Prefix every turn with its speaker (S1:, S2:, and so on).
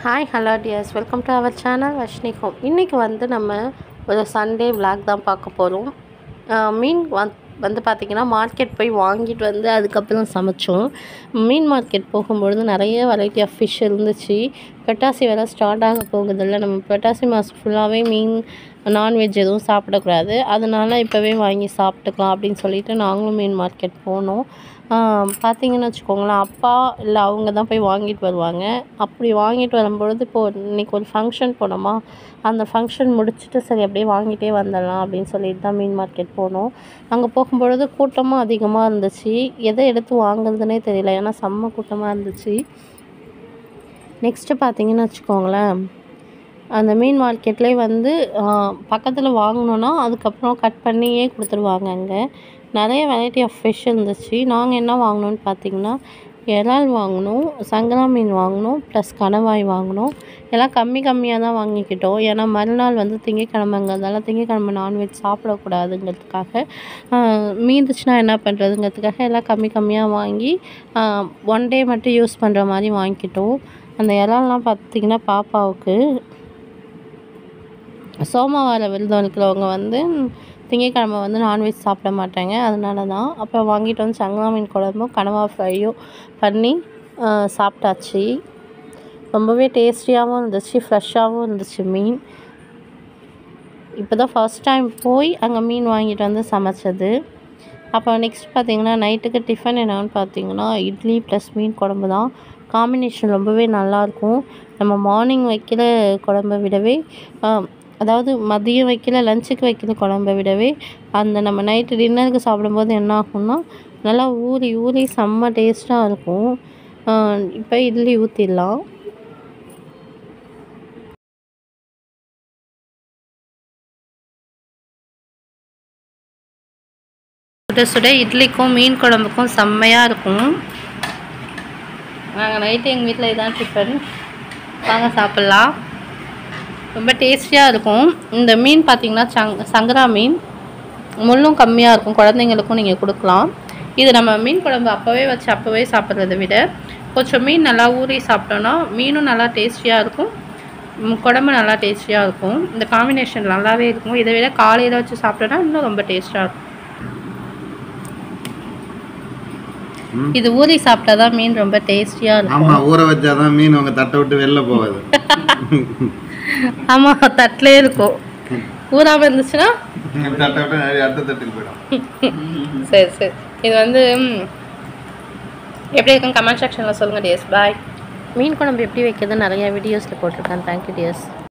S1: hi hello dears welcome to our channel Vashni home இன்றைக்கி வந்து நம்ம ஒரு சண்டே vlog தான் பார்க்க போகிறோம் மீன் வந் வந்து பார்த்திங்கன்னா மார்க்கெட் போய் வாங்கிட்டு வந்து அதுக்கப்புறம் சமைச்சோம் மீன் மார்க்கெட் போகும்பொழுது நிறைய வெரைட்டி ஆஃப் ஃபிஷ் இருந்துச்சு புரட்டாசி வேறு ஸ்டார்ட் ஆக போகுதில்ல நம்ம புரட்டாசி மாதம் ஃபுல்லாகவே மீன் நான்வெஜ் எதுவும் சாப்பிடக்கூடாது அதனால இப்போவே வாங்கி சாப்பிட்டுக்கலாம் அப்படின்னு சொல்லிட்டு நாங்களும் மீன் மார்க்கெட் போனோம் பார்த்தீங்கன்னு வச்சுக்கோங்களேன் அப்பா இல்லை அவங்க தான் போய் வாங்கிட்டு வருவாங்க அப்படி வாங்கிட்டு வரும்பொழுது இப்போது இன்றைக்கி ஒரு ஃபங்க்ஷன் போனோமா அந்த ஃபங்க்ஷன் முடிச்சுட்டு சரி அப்படியே வாங்கிட்டே வந்துடலாம் அப்படின்னு சொல்லிட்டு தான் மீன் மார்க்கெட் போனோம் அங்கே போகும்பொழுது கூட்டமும் அதிகமாக இருந்துச்சு எதை எடுத்து வாங்குறதுனே தெரியல ஏன்னா செம்ம கூட்டமாக இருந்துச்சு நெக்ஸ்ட்டு பார்த்தீங்கன்னு வச்சுக்கோங்களேன் அந்த மீன் மார்க்கெட்லேயே வந்து பக்கத்தில் வாங்கினோன்னா அதுக்கப்புறம் கட் பண்ணியே கொடுத்துருவாங்க அங்கே நிறைய வெரைட்டி ஆஃப் ஃபிஷ் இருந்துச்சு நாங்கள் என்ன வாங்கினோன்னு பார்த்தீங்கன்னா இறால் வாங்கினோம் சங்கரா மீன் வாங்கினோம் ப்ளஸ் கணவாய் வாங்கினோம் எல்லாம் கம்மி கம்மியாக தான் வாங்கிக்கிட்டோம் ஏன்னா மறுநாள் வந்து திங்கக்கிழமைங்கிறதால திங்கக்கிழமை நான்வெஜ் சாப்பிடக்கூடாதுங்கிறதுக்காக மீந்துச்சுன்னா என்ன பண்ணுறதுங்கிறதுக்காக எல்லாம் கம்மி கம்மியாக வாங்கி ஒன் டே மட்டும் யூஸ் பண்ணுற மாதிரி வாங்கிக்கிட்டோம் அந்த இறால்லாம் பார்த்திங்கன்னா பாப்பாவுக்கு சோமவார விரதம் இருக்கிறவங்க வந்து திங்கக்கிழமை வந்து நான்வெஜ் சாப்பிட மாட்டாங்க அதனால தான் அப்போ வாங்கிட்டு வந்து சங்கரா மீன் குழம்பும் கனவா ஃப்ரையும் பண்ணி சாப்பிட்டாச்சு ரொம்பவே டேஸ்டியாகவும் இருந்துச்சு ஃப்ரெஷ்ஷாகவும் இருந்துச்சு மீன் இப்போ தான் ஃபஸ்ட் டைம் போய் அங்கே மீன் வாங்கிட்டு வந்து சமைச்சது அப்போ நெக்ஸ்ட் பார்த்திங்கன்னா நைட்டுக்கு டிஃபன் என்னன்னு பார்த்தீங்கன்னா இட்லி ப்ளஸ் மீன் குழம்பு தான் காம்பினேஷன் ரொம்பவே நல்லாயிருக்கும் நம்ம மார்னிங் வைக்கிற குழம்பை விடவே அதாவது மதியம் வைக்கல லஞ்சுக்கு வைக்கிற குழம்ப விடவே அந்த நம்ம நைட்டு டின்னருக்கு சாப்பிடும்போது என்ன ஆகும்னா நல்லா ஊறி ஊறி செம்ம டேஸ்ட்டாக இருக்கும் இப்போ இட்லி ஊற்றிடலாம் சுட சுட இட்லிக்கும் மீன் குழம்புக்கும் செம்மையாக இருக்கும் நாங்கள் நைட்டு எங்கள் வீட்டில் இதான் டிஃபன் வாங்க சாப்பிட்லாம் ரொம்ப டேஸ்டியாக இருக்கும் இந்த மீன் பார்த்திங்கன்னா சங் சங்கரா மீன் முள்ளும் கம்மியாக இருக்கும் குழந்தைங்களுக்கும் நீங்கள் கொடுக்கலாம் இது நம்ம மீன் குழம்பு அப்போவே வச்சு அப்போவே சாப்பிட்றத விட கொஞ்சம் மீன் நல்லா ஊறி சாப்பிட்டோன்னா மீனும் நல்லா டேஸ்டியாக இருக்கும் குழம்பு நல்லா டேஸ்டியாக இருக்கும் இந்த காம்பினேஷன் நல்லாவே இருக்கும் இதை விட காலையில் வச்சு சாப்பிட்டோன்னா இன்னும் ரொம்ப டேஸ்ட்டாக இருக்கும் இது ஊறி சாப்பிட்டா தான் மீன் ரொம்ப டேஸ்டியாக இருக்கும்
S2: ஆமா ஊற வச்சாதான் மீன் உங்க தட்டை விட்டு வெளில போகாது
S1: ஆமாம் தட்டிலே இருக்கும் ஊறாமல் இருந்துச்சுன்னா
S2: தட்டை விட்டு அடுத்த தட்டுக்கு போயிடும்
S1: சரி சரி இது வந்து ம், எப்படி இருக்குன்னு கமெண்ட் செக்ஷனில் சொல்லுங்கள் டிஎஸ் பாய் மீன் குழம்பு எப்படி வைக்கிறது நிறைய வீடியோஸில் போட்டிருக்கேன் தேங்க்யூ டிஎஸ்